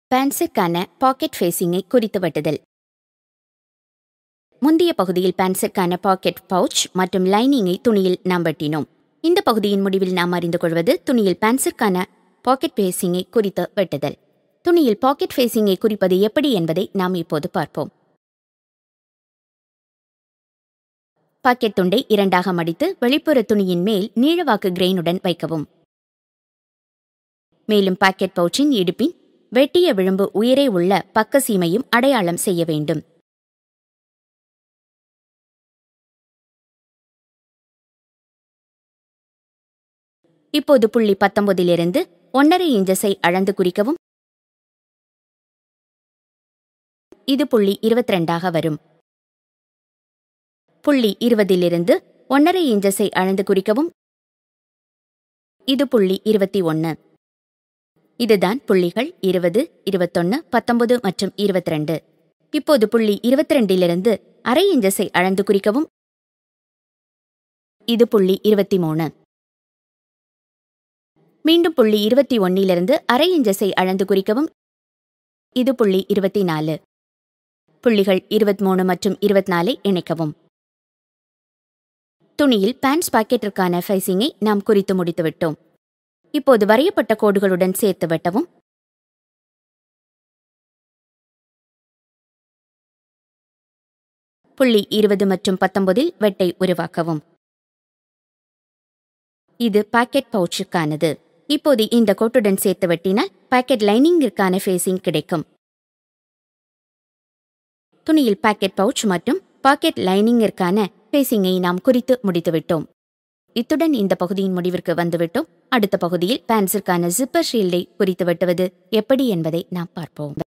பேன்ஸிற்கான packet ஃபேசிங்கை குறித்து வெட்டுதல் முந்தைய பகுதியில் பேன்ஸிற்கான பாக்கெட் பவுச் மற்றும் லைனிங்கை துணியில் நாம் வெட்டினோம் இந்த பகுதியின் முடிவில் நாம் அறிந்து கொள்வது துணியில் பேன்ஸிற்கான பாக்கெட் ஃபேசிங்கை குறித்து வெட்டுதல் துணியில் பாக்கெட் ஃபேசிங்கை குறிப்பது எப்படி என்பதை நாம் இப்போது பார்ப்போம் பாக்கெட் துண்டை இரண்டாக மடித்து வெளிப்புற துணியின் மேல் நீளவாக்கு கிரெயினுடன் வைக்கவும் மேலும் பாக்கெட் பவுச்சின் இடுப்பின் வெட்டிய விளிம்பு உயரே உள்ள பக்க சீமையும் அடையாளம் செய்ய வேண்டும் இப்போது புள்ளி பத்தொன்பதிலிருந்து ஒன்றரை இன்ச்சஸை அளந்து குறிக்கவும் இது புள்ளி இருபத்தி ரெண்டாக வரும் புள்ளி இருபதிலிருந்து ஒன்றரை இன்ச்சஸை அளந்து குறிக்கவும் இது புள்ளி இருபத்தி ஒன்று இதுதான் புள்ளிகள் இருபது இருபத்தொன்னு பத்தொன்பது மற்றும் இருபத்தி ரெண்டு இப்போது புள்ளி இருபத்தி ரெண்டிலிருந்து அரை இன்ச்சஸை அளந்து குறிக்கவும் இது புள்ளி இருபத்தி மூணு மீண்டும் புள்ளி இருபத்தி ஒன்னிலிருந்து அரை இன்ச்சஸை அளந்து குறிக்கவும் இது புள்ளி இருபத்தி நாலு புள்ளிகள் இருபத்தி மூணு மற்றும் இருபத்தி நாலை இணைக்கவும் துணியில் பேண்ட்ஸ் பாக்கெட்டிற்கான ஃபைசிங்கை நாம் குறித்து முடித்துவிட்டோம் இப்போது வரையப்பட்ட கோடுகளுடன் சேர்த்து வெட்டவும் புள்ளி இருபது மற்றும் பத்தொன்பதில் வெட்டை உருவாக்கவும் இது பாக்கெட் பவுச்சுக்கானது இப்போது இந்த கோட்டுடன் சேர்த்து வெட்டினால் பாக்கெட் லைனிங்கிற்கான ஃபேசிங் கிடைக்கும் துணியில் பாக்கெட் பவுச் மற்றும் பாக்கெட் லைனிங்கிற்கான ஃபேசிங்கை நாம் குறித்து முடித்துவிட்டோம் இத்துடன் இந்த பகுதியின் முடிவிற்கு வந்துவிட்டோம் அடுத்த பகுதியில் பேன்ஸிற்கான ஜிப்பர் ஷீல்டை குறித்து வெட்டுவது எப்படி என்பதை நாம் பார்ப்போம்